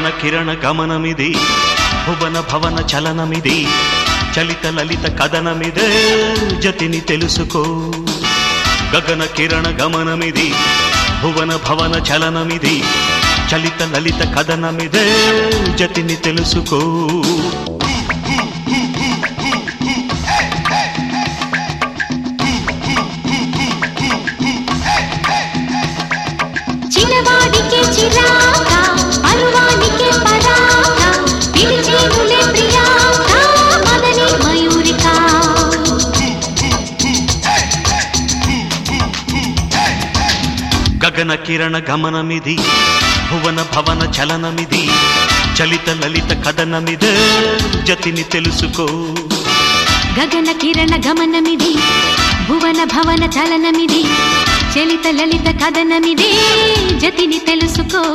గగన కిరణ గమనమిది భువన భవన చలనమిది చలిత లలిత కథనమిదే జతిని తెలుసుకో గగన కిరణ గమనమిది భువన భవన చలనమిది చలిత లలిత కథనమిదే జతిని తెలుసుకో చిన్నవాడికి చిరాక పరువానికి పరాక పిలిచేనులే ప్రియాక మదని మయూరిక గగన కిరణ గమనమిది భువన భవన చలనమిది చలిత లలిత కథనమిదే జతిని తెలుసుకో గగన కిరణ గమనమిది భువన భవన చలనమిది చలిత లలిత కథనమిది జతిని తెలుసుకో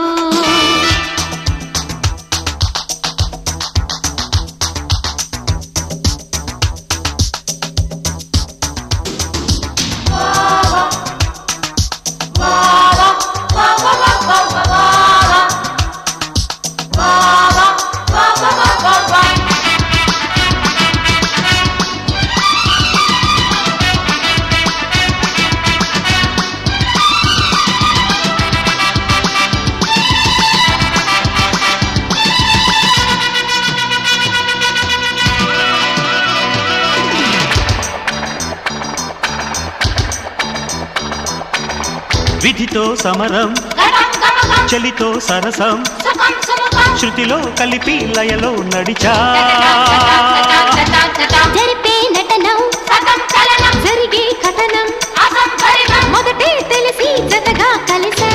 విధితో సమరం చలితో సరసం శృతిలో కలిపి లయలో నడిచా జరిపే నటనం జరిగే కథనం మొదటే తెలిసి జతగా కలిసా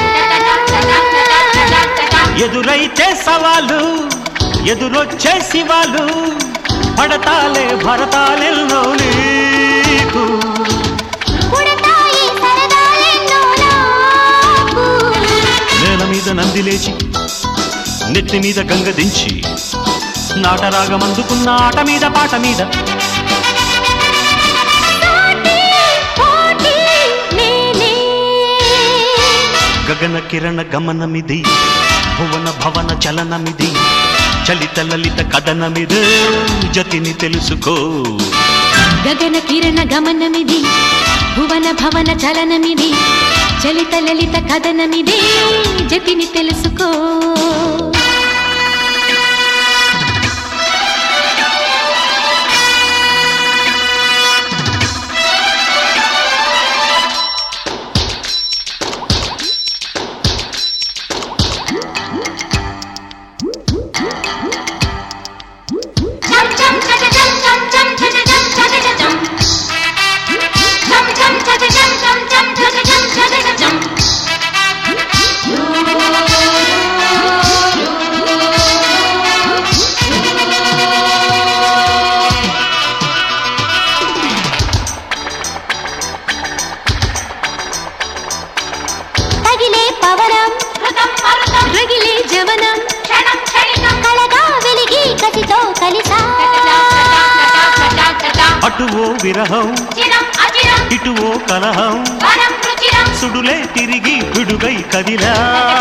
ఎదురైతే సవాలు ఎదురొచ్చే శివాలు పడతాలే భరతాలెల్లో నీకు పుడతాయి సరదాలెన్నో నాకు. నేల మీద నంది లేచి నెత్తి మీద గంగ దించి నాటరాగమందుకున్న ఆట మీద పాట మీద సాటి, పోటీ నేనే. గగన కిరణ గమనమిది భువన భవన చలనమిది చలిత లలిత కథనమిదే జతిని తెలుసుకో గగన కిరణ గమనమిది భువన భవన చలనమిది చలిత లలిత కథనమిది జతిని తెలుసుకో తగిలే పవనం రగిలే జవనం కళగా వెలిగి కసితో కలిసా అటువో విరహం ఇటువో కలహం సుడులే తిరిగి విడుగై కదిలా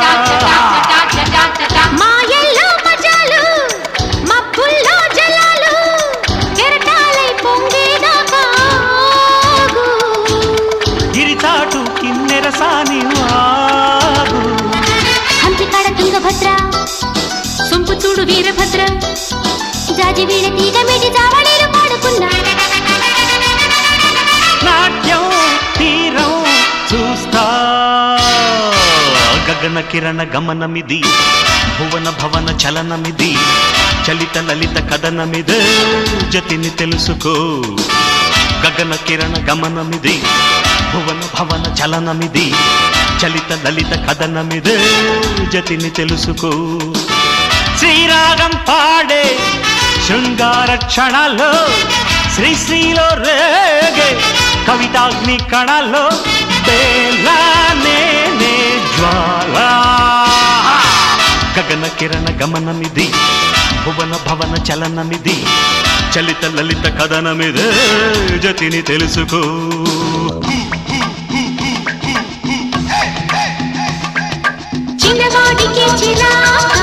మాయల్లో మజాలు మబ్బుల్లో జలాలు కెరటాలై పొంగేదాకా ఆగు. గిరిచాటు కిన్నెరసాని వాగు హంపికాడ తుంగభద్ర సొంపు చూడు వీరభద్ర జాజి వీడ తీగ మిడి జావళీలు పాడుకున్నా నాట్యం తీరం చూస్తా గగన కిరణ గమనమిది భువన భవన చలనమిది చలిత లలిత కథనమిదే జతిని తెలుసుకో గగన కిరణ గమనమిది భువన భవన చలనమిది చలిత లలిత కథనమిదే జతిని తెలుసుకో శ్రీరాగం పాడే శృంగార క్షణాల్లో శ్రీశ్రీలో రేగే కవితాగ్ని కణాల్లో బేలానే నే జ్వాల గగన కిరణ గమనమిది భువన భవన చలనమిది చలిత లలిత కథనమిదే జతిని తెలుసుకో చిన్నవాడికి చిరాక